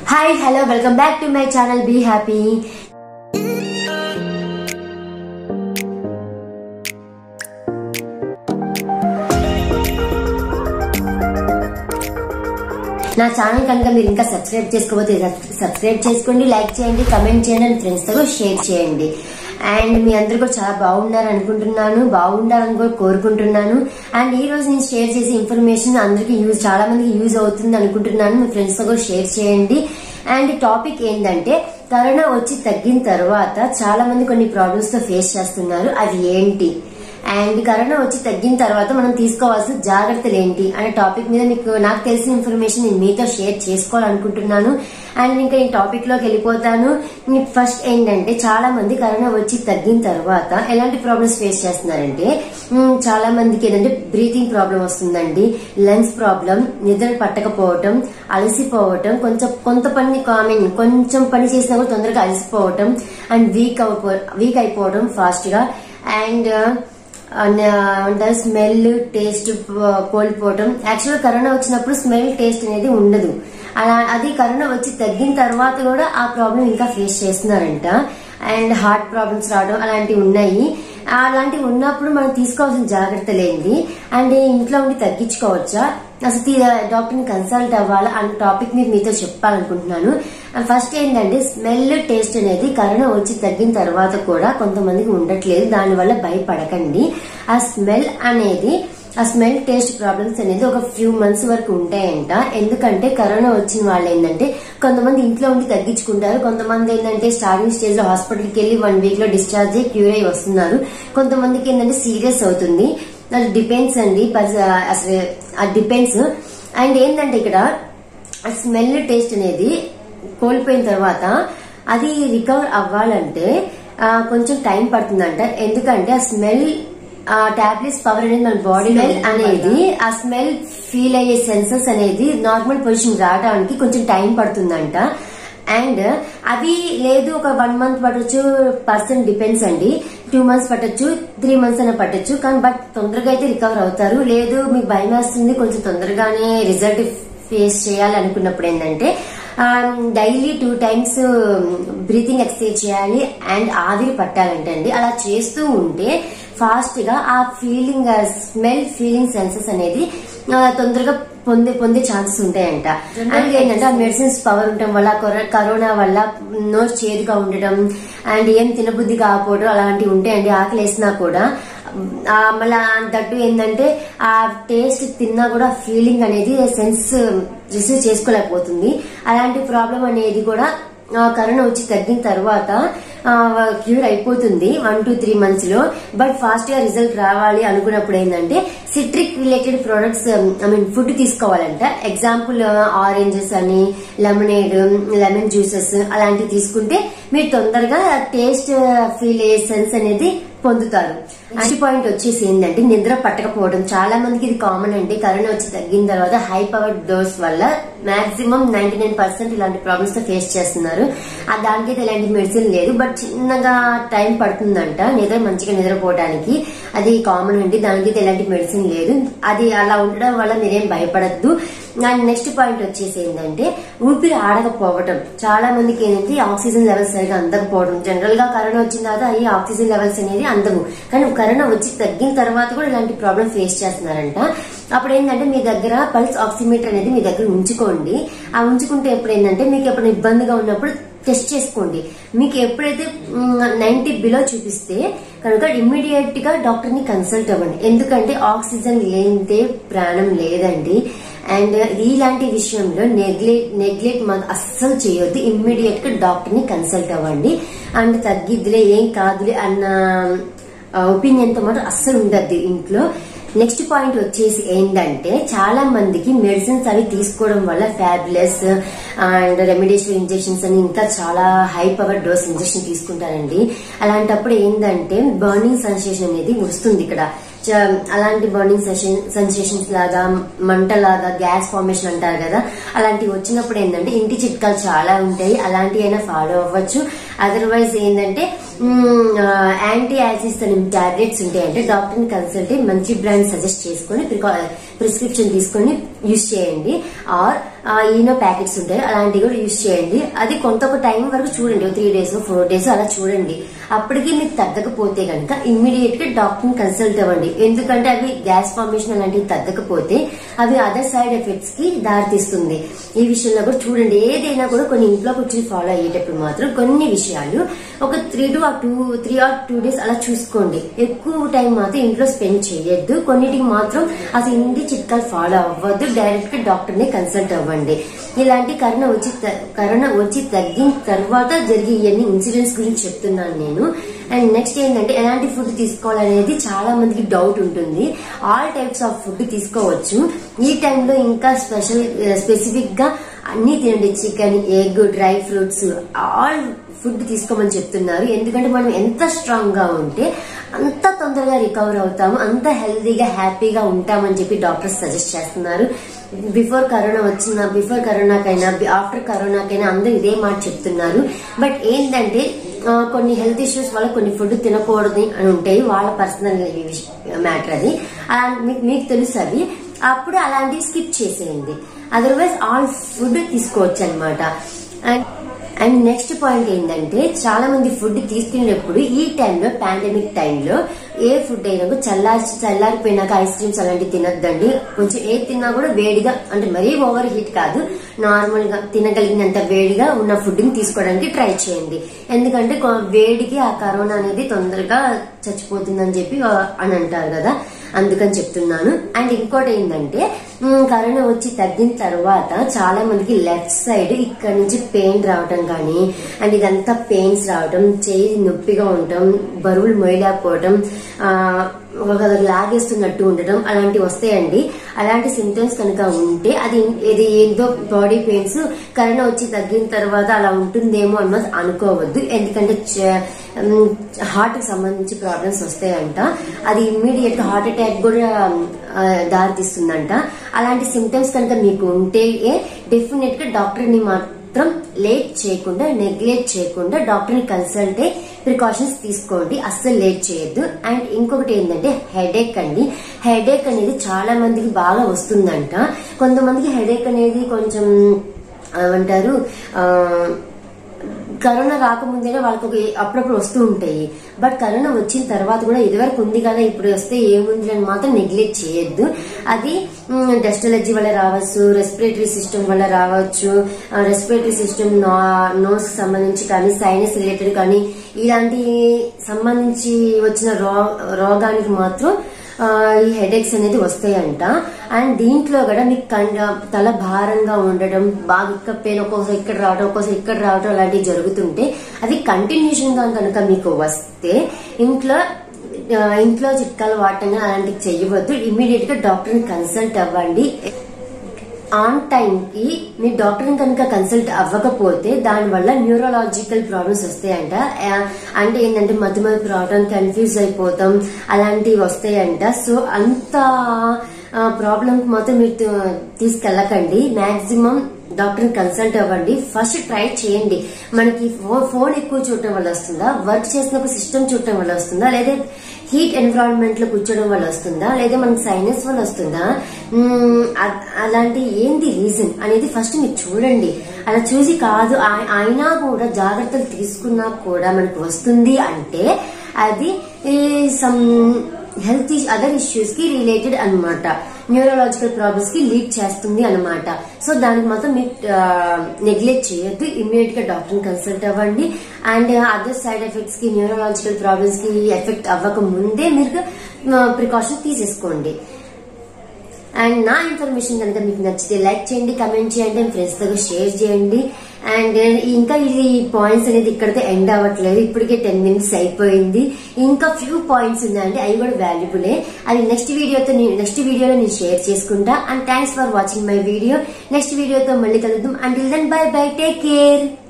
hi hello welcome back to my channel be happy నా channel కనుక మీరు ఇంకా సబ్స్క్రైబ్ చేసుకోకపోతే సబ్స్క్రైబ్ చేసుకోండి లైక్ చేయండి కమెంట్ చేయండి అండ్ ఫ్రెండ్స్ తో షేర్ చేయండి అండ్ మీ అందరు కూడా చాలా బాగున్నారు అనుకుంటున్నాను బాగుండాలని కూడా కోరుకుంటున్నాను అండ్ ఈ రోజు నేను షేర్ చేసే ఇన్ఫర్మేషన్ అందరికి యూజ్ చాలా మందికి యూజ్ అవుతుంది అనుకుంటున్నాను మీ ఫ్రెండ్స్ తో కూడా షేర్ చేయండి అండ్ టాపిక్ ఏంటంటే కరోనా వచ్చి తగ్గిన తర్వాత చాలా మంది కొన్ని ప్రాబ్లమ్స్ తో ఫేస్ చేస్తున్నారు అవి ఏంటి అండ్ కరోనా వచ్చి తగ్గిన తర్వాత మనం తీసుకోవాల్సిన జాగ్రత్తలు ఏంటి అనే టాపిక్ మీద మీకు నాకు తెలిసిన ఇన్ఫర్మేషన్ నేను మీతో షేర్ చేసుకోవాలనుకుంటున్నాను అండ్ ఇంకా ఈ టాపిక్ లోకి వెళ్ళిపోతాను ఫస్ట్ ఏంటంటే చాలా మంది కరోనా వచ్చి తగ్గిన తర్వాత ఎలాంటి ప్రాబ్లమ్స్ ఫేస్ చేస్తున్నారంటే మ్, చాలా మందికి ఏంటంటే బ్రీతింగ్ ప్రాబ్లం వస్తుందండి లంగ్స్ ప్రాబ్లం నిద్ర పట్టకపోవటం అలసిపోవటం కొంచెం కొంత పని ఐ మీన్ కొంచెం పని చేసినా కూడా తొందరగా అలసిపోవటం అండ్ వీక్ అయిపో వీక్ అయిపోవడం ఫాస్ట్ గా అండ్ దాని స్మెల్ టేస్ట్ కోల్పోవటం యాక్చువల్గా కరోనా వచ్చినప్పుడు స్మెల్ టేస్ట్ అనేది ఉండదు అలా అది కరోనా వచ్చి తగ్గిన తర్వాత కూడా ఆ ప్రాబ్లం ఇంకా ఫేస్ చేస్తున్నారంట అండ్ హార్ట్ ప్రాబ్లమ్స్ రావడం అలాంటివి ఉన్నాయి అలాంటివి ఉన్నప్పుడు మనం తీసుకోవాల్సిన జాగ్రత్తలు ఏంటి అండ్ ఇంట్లో ఉండి తగ్గించుకోవచ్చా అసలు తీ- డాక్టర్ని కన్సల్ట్ అవ్వాలా అన్న టాపిక్ మీద మీతో చెప్పాలనుకుంటున్నాను ఫస్ట్ ఏంటంటే స్మెల్ టేస్ట్ అనేది కరోనా వచ్చి తగ్గిన తర్వాత కూడా కొంతమందికి ఉండట్లేదు దానివల్ల భయపడకండి ఆ స్మెల్ అనేది ఆ స్మెల్ టేస్ట్ ప్రాబ్లమ్స్ అనేది ఒక ఫ్యూ మంత్స్ వరకు ఉంటాయంట ఎందుకంటే కరోనా వచ్చిన వాళ్ళు ఏంటంటే కొంతమంది ఇంట్లో ఉండి తగ్గించుకుంటారు కొంతమంది ఏంటంటే స్టార్టింగ్ స్టేజ్ లో హాస్పిటల్కి వెళ్ళి వన్ వీక్ లో డిశ్చార్జ్ అయ్యి క్యూర్ అయ్యి వస్తున్నారు కొంతమందికి ఏంటంటే సీరియస్ అవుతుంది అది డిపెండ్స్ అండి పర్స- అసలు అది డిపెండ్స్ అండ్ ఏంటంటే ఇక్కడ ఆ స్మెల్ టేస్ట్ అనేది కోల్పోయిన తర్వాత అది రికవర్ అవ్వాలంటే ఆ, కొంచెం టైం పడుతుందంట ఎందుకంటే ఆ స్మెల్ ఆ టాబ్లెట్స్ పవర్ అనేది మన బాడీ అనేది ఆ స్మెల్ ఫీల్ అయ్యే సెన్సెస్ అనేది నార్మల్ పొజిషన్ రావడానికి కొంచెం టైం పడుతుందంట అండ్ అది లేదు ఒక వన్ మంత్ పట్టొచ్చు పర్సన్ డిపెండ్స్ అండి టూ మంత్స్ పట్టొచ్చు త్రీ మంత్స్ అయినా పట్టొచ్చు కానీ బట్ తొందరగా అయితే రికవర్ అవుతారు లేదు మీకు భయం వేస్తుంది కొంచెం తొందరగానే రిజల్ట్ ఫేస్ చేయాలి అనుకున్నప్పుడు ఏంటంటే daily two times breathing exercise చేయాలి అండ్ ఆవిరి పట్టాలంటే అండి అలా చేస్తూ ఉంటే ఫాస్ట్ గా ఆ ఫీలింగ్ స్మెల్ ఫీలింగ్ సెన్సెస్ అనేది ఆ, తొందరగా పొందే పొందే ఛాన్సెస్ ఉంటాయంట అండ్ ఏంటంటే ఆ మెడిసిన్స్ పవర్ ఉండటం వల్ల కొర- కరోనా వల్ల నోరు చేదుగా ఉండటం అండ్ ఏం తినబుద్ధి కాకపోవడం అలాంటివి ఉంటాయండి ఆకలి వేసినా కూడా ఆ, మళ్ళా దట్టు ఏంటంటే ఆ టేస్ట్ తిన్నా కూడా ఫీలింగ్ అనేది సెన్స్ రిసీవ్ చేసుకోలేకపోతుంది అలాంటి ప్రాబ్లం అనేది కూడా ఆ, కరోనా వచ్చి తగ్గిన తర్వాత క్యూర్ అయిపోతుంది వన్ టు త్రీ మంత్స్ లో బట్ ఫాస్ట్ గా రిజల్ట్ రావాలి అనుకున్నప్పుడు ఏంటంటే citric related products I mean food తీసుకోవాలంట ఎగ్జాంపుల్ ఆరెంజెస్ అని లెమనేడ్ లెమన్ జ్యూసెస్ అలాంటివి తీసుకుంటే మీరు తొందరగా టేస్ట్ ఫీల్ అయ్యే సెన్స్ అనేది పొందుతారు నెక్స్ట్ పాయింట్ వచ్చేసి ఏంటంటే నిద్ర పట్టకపోవడం చాలా మందికి ఇది కామన్ అండి కరోనా వచ్చి తగ్గిన తర్వాత హై పవర్ డోస్ వల్ల మాక్సిమం నైన్టీ నైన్ పర్సెంట్ ఇలాంటి ప్రాబ్లమ్స్ తో ఫేస్ చేస్తున్నారు ఆ దానికైతే ఎలాంటి మెడిసిన్ లేదు బట్ చిన్నగా టైం పడుతుందంట నిద్ర మంచిగా నిద్రపోవడానికి అది కామన్ అండి దానికైతే ఎలాంటి మెడిసిన్ లేదు అది అలా ఉండడం వల్ల మీరేం భయపడద్దు అండ్ నెక్స్ట్ పాయింట్ వచ్చేసి ఏంటంటే ఊపిరి ఆడకపోవటం చాలా మందికి ఏంటంటే ఆక్సిజన్ లెవెల్స్ సరిగా అందకపోవడం జనరల్ గా కరోనా వచ్చిన తర్వాత ఈ ఆక్సిజన్ లెవెల్స్ అనేది అందవు కానీ కరోనా వచ్చి తగ్గిన తర్వాత కూడా ఇలాంటి ప్రాబ్లం ఫేస్ చేస్తున్నారంట అప్పుడు ఏంటంటే మీ దగ్గర పల్స్ ఆక్సిమీటర్ అనేది మీ దగ్గర ఉంచుకోండి ఆ ఉంచుకుంటే ఎప్పుడు ఏంటంటే మీకు ఎప్పుడు ఇబ్బందిగా ఉన్నప్పుడు టెస్ట్ చేసుకోండి మీకు ఎప్పుడైతే నైన్టీ బిలో చూపిస్తే కనుక ఇమ్మీడియట్ గా డాక్టర్ ని కన్సల్ట్ అవ్వండి ఎందుకంటే ఆక్సిజన్ లేనిదే ప్రాణం లేదండి అండ్ ఇలాంటి విషయంలో నెగ్లెక్ట్ నెగ్లెక్ట్ మాకు అస్సలు చేయొద్దు ఇమ్మీడియట్ గా డాక్టర్ ని కన్సల్ట్ అవ్వండి అండ్ తగ్గిద్దిలే ఏం కాదులే అన్న ఒపీనియన్ తో మాత్రం అస్సలు ఉండద్దు ఇంట్లో నెక్స్ట్ పాయింట్ వచ్చేసి ఏంటంటే చాలా మందికి మెడిసిన్స్ అవి తీసుకోవడం వల్ల ఫ్యాబులస్ అండ్ రెమిడేషన్ ఇంజెక్షన్స్ అని ఇంకా చాలా హై పవర్ డోస్ ఇంజెక్షన్ తీసుకుంటారండి అలాంటప్పుడు ఏంటంటే బర్నింగ్ సెన్సేషన్ అనేది వస్తుంది ఇక్కడ చ- అలాంటి బర్నింగ్ సెన్సేషన్స్ లాగా మంటలాగా గ్యాస్ ఫార్మేషన్ అంటారు కదా అలాంటివి వచ్చినప్పుడు ఏంటంటే ఇంటి చిట్కాలు చాలా ఉంటాయి అలాంటివి అయినా ఫాలో అవ్వచ్చు అదర్వైజ్ ఏంటంటే యాంటీ యాసిడ్స్ అని టాబ్లెట్స్ ఉంటాయి అంటే డాక్టర్ ని కన్సల్ట్ అయ్యి మంచి బ్రాండ్ సజెస్ట్ చేసుకుని ప్రిస్క్రిప్షన్ తీసుకొని యూజ్ చేయండి ఆర్ ఈనో ప్యాకెట్స్ ఉంటాయి అలాంటివి కూడా యూజ్ చేయండి అది కొంత ఒక టైం వరకు చూడండి త్రీ డేస్ ఫోర్ డేస్ అలా చూడండి అప్పటికి మీకు తగ్గకపోతే కనుక ఇమ్మీడియట్ గా డాక్టర్ కన్సల్ట్ అవ్వండి ఎందుకంటే అవి గ్యాస్ ఫార్మేషన్ అలాంటివి తగ్గకపోతే అవి అదర్ సైడ్ ఎఫెక్ట్స్ కి దారితీస్తుంది ఈ విషయంలో కూడా చూడండి ఏదైనా కూడా కొన్ని ఇంట్లో కూర్చొని ఫాలో అయ్యేటప్పుడు మాత్రం కొన్ని విషయాలు ఒక three to two three or two days అలా చూసుకోండి ఎక్కువ టైం మాత్రం ఇంట్లో స్పెండ్ చేయొద్దు కొన్నిటికి మాత్రం అసలు ఇంటి చిట్కాలు ఫాలో అవ్వద్దు డైరెక్ట్ గా డాక్టర్ ని కన్సల్ట్ అవ్వండి ఇలాంటి కరోనా వచ్చి త- కరోనా వచ్చి తగ్గిన తర్వాత జరిగే ఇవన్నీ ఇన్సిడెంట్స్ గురించి చెప్తున్నాను నేను అండ్ నెక్స్ట్ ఏంటంటే ఎలాంటి ఫుడ్ తీసుకోవాలనేది చాలా మందికి డౌట్ ఉంటుంది ఆల్ టైప్స్ ఆఫ్ ఫుడ్ తీసుకోవచ్చు ఈ టైంలో ఇంకా స్పెషల్ స్పెసిఫిక్ గా అన్ని తినండి chicken egg dry fruits all food తీసుకోమని చెప్తున్నారు ఎందుకంటే మనం ఎంత స్ట్రాంగ్ గా ఉంటే అంత తొందరగా రికవర్ అవుతాము అంత హెల్దీగా హ్యాపీగా ఉంటామని చెప్పి డాక్టర్స్ సజెస్ట్ చేస్తున్నారు బిఫోర్ కరోనా వచ్చిన బిఫోర్ కరోనాకైనా ఆఫ్టర్ కరోనాకైనా అందరూ ఇదే మాట చెప్తున్నారు బట్ ఏంటంటే ఆ, కొన్ని హెల్త్ ఇష్యూస్ వల్ల కొన్ని ఫుడ్ తినకూడదు అని ఉంటాయి వాళ్ళ పర్సనల్ మ్యాటర్ అది అలా మీకు మీకు తెలుసు అవి అప్పుడు అలాంటివి స్కిప్ చేసేయండి అదర్వైజ్ ఆల్ ఫుడ్ తీసుకోవచ్చు అనమాట అండ్ అండ్ నెక్స్ట్ పాయింట్ ఏంటంటే చాలా మంది ఫుడ్ తీసుకునేటప్పుడు ఈ టైంలో పాండమిక్ టైంలో ఏ ఫుడ్ అయినా కూడా చల్లారి చల్లారిపోయినాక ఐస్ క్రీమ్స్ అలాంటివి తినొద్దండి కొంచెం ఏ తిన్నా కూడా వేడిగా అంటే మరీ ఓవర్ హీట్ కాదు నార్మల్ గా తినగలిగినంత వేడిగా ఉన్న ఫుడ్ ని తీసుకోవడానికి ట్రై చేయండి ఎందుకంటే కొ- వేడికి ఆ కరోనా అనేది తొందరగా చచ్చిపోతుందని చెప్పి ఆ, అని అంటారు కదా అందుకని చెప్తున్నాను అండ్ ఇంకోటి ఏంటంటే ఉమ్, కరోనా వచ్చి తగ్గిన తర్వాత చాలా మందికి లెఫ్ట్ సైడ్ ఇక్కడ నుంచి పెయిన్ రావటం కానీ అండ్ ఇదంతా పెయిన్స్ రావటం చేయి నొప్పిగా ఉండటం బరువులు మోయలేకపోవటం ఆ, ఒక లాగేస్తున్నట్టు ఉండటం అలాంటివి వస్తాయండి అలాంటి సిమ్టమ్స్ కనుక ఉంటే అది ఇది ఏదో బాడీ పెయిన్స్ కరోనా వచ్చి తగ్గిన తర్వాత అలా ఉంటుందేమో అన్నది అనుకోవద్దు ఎందుకంటే హార్ట్ కి సంబంధించి ప్రాబ్లమ్స్ వస్తాయంట అది ఇమ్మీడియట్ గా హార్ట్ అటాక్ కూడా ఆ, దారితీస్తుందంట అలాంటి సిమ్టమ్స్ కనుక మీకు ఉంటే డెఫినెట్ గా డాక్టర్ ని మాత్రం లేట్ చేయకుండా నెగ్లెక్ట్ చేయకుండా డాక్టర్ ని కన్సల్ట్ అయ్యి ప్రికాషన్స్ తీసుకోండి అస్సలు లేట్ చేయొద్దు అండ్ ఇంకొకటి ఏంటంటే హెడేక్ అండి హెడేక్ అనేది చాలా మందికి బాగా వస్తుందంట కొంతమందికి హెడేక్ అనేది కొంచెం ఏమంటారు ఆ, కరోనా రాకముందేనే వాళ్ళకి ఒక అప్పుడప్పుడు వస్తూ ఉంటాయి బట్ కరోనా వచ్చిన తర్వాత కూడా ఇదివరకు ఉంది కదా ఇప్పుడు వస్తే ఏముంది అని మాత్రం నెగ్లెక్ట్ చేయొద్దు అది డస్ట్ ఎలర్జీ వల్ల రావచ్చు రెస్పిరేటరీ సిస్టమ్ వల్ల రావచ్చు రెస్పిరేటరీ సిస్టమ్ నోస్ సంబంధించి కానీ సైనస్ రిలేటెడ్ కానీ ఇలాంటి సంబంధించి వచ్చిన రో- రోగానికి మాత్రం ఆ, ఈ హెడేక్స్ అనేది వస్తాయంట అండ్ దీంట్లో కూడా మీకు కండ తల భారంగా ఉండడం బాగా ఇక్కడ పెయిన్ ఒక్కోసారి ఇక్కడ రావడం ఒక్కోసారి ఇక్కడ రావడం అలాంటివి జరుగుతుంటే అది కంటిన్యూషన్ గా కనుక మీకు వస్తే ఇంట్లో ఆ, ఇంట్లో చిట్కాలు వాడటం కానీ అలాంటివి చెయ్యవద్దు ఇమ్మీడియట్ గా డాక్టర్ ని కన్సల్ట్ అవ్వండి ఆన్ టైం కి మీ డాక్టర్ కనుక కన్సల్ట్ అవ్వకపోతే దాని వల్ల న్యూరలాజికల్ ప్రాబ్లమ్స్ వస్తాయంట ఆ, అంటే ఏంటంటే మధ్య రావడం కన్ఫ్యూజ్ అయిపోతాం అలాంటివి వస్తాయంట సో అంత ప్రాబ్లమ్ మాత్రం మీరు తీ- తీసుకెళ్ళకండి మాక్సిమం డాక్టర్ కన్సల్ట్ అవ్వండి ఫస్ట్ ట్రై చేయండి మనకి ఫో- ఫోన్ ఎక్కువ చూడటం వల్ల వస్తుందా వర్క్ చేసినప్పుడు సిస్టమ్ చూడటం వల్ల వస్తుందా లేదా హీట్ ఎన్విరాన్మెంట్ లో కూర్చోవడం వల్ల వస్తుందా లేదా మనకి సైనస్ వల్ల వస్తుందా మ్మ్, అ- అలాంటి ఏంటి రీజన్ అనేది ఫస్ట్ మీరు చూడండి అలా చూసి కాదు ఆ- అయినా కూడా జాగ్రత్తలు తీసుకున్నా కూడా మనకు వస్తుంది అంటే అది సమ్ హెల్త్ అదర్ ఇష్యూస్ కి రిలేటెడ్ అన్నమాట న్యూరలాజికల్ ప్రాబ్లమ్స్ కి లీడ్ చేస్తుంది అన్నమాట సో దానికి మాత్రం మీరు నెగ్లెక్ట్ చేయొద్దు ఇమ్మీడియట్ గా డాక్టర్ కన్సల్ట్ అవ్వండి అండ్ అదర్ సైడ్ ఎఫెక్ట్స్ కి న్యూరలాజికల్ ప్రాబ్లమ్స్ కి ఎఫెక్ట్ అవ్వక ముందే మీరు ప్రికాషన్ తీసేసుకోండి అండ్ నా ఇన్ఫర్మేషన్ కనుక మీకు నచ్చితే లైక్ చేయండి కమెంట్ చేయండి అండ్ ఫ్రెండ్స్ తో షేర్ చేయండి అండ్ ఇంకా ఇది పాయింట్స్ అనేది ఇక్కడితో ఎండ్ అవ్వట్లేదు ఇప్పటికే టెన్ మినిట్స్ అయిపోయింది ఇంకా ఫ్యూ పాయింట్స్ ఉన్నాయండి అవి కూడా వాల్యుబులే అది నెక్స్ట్ వీడియోతో నెక్స్ట్ వీడియోలో నేను షేర్ చేసుకుంటా and thanks for watching my video next వీడియోతో మళ్ళీ కలుద్దాం until then bye bye take care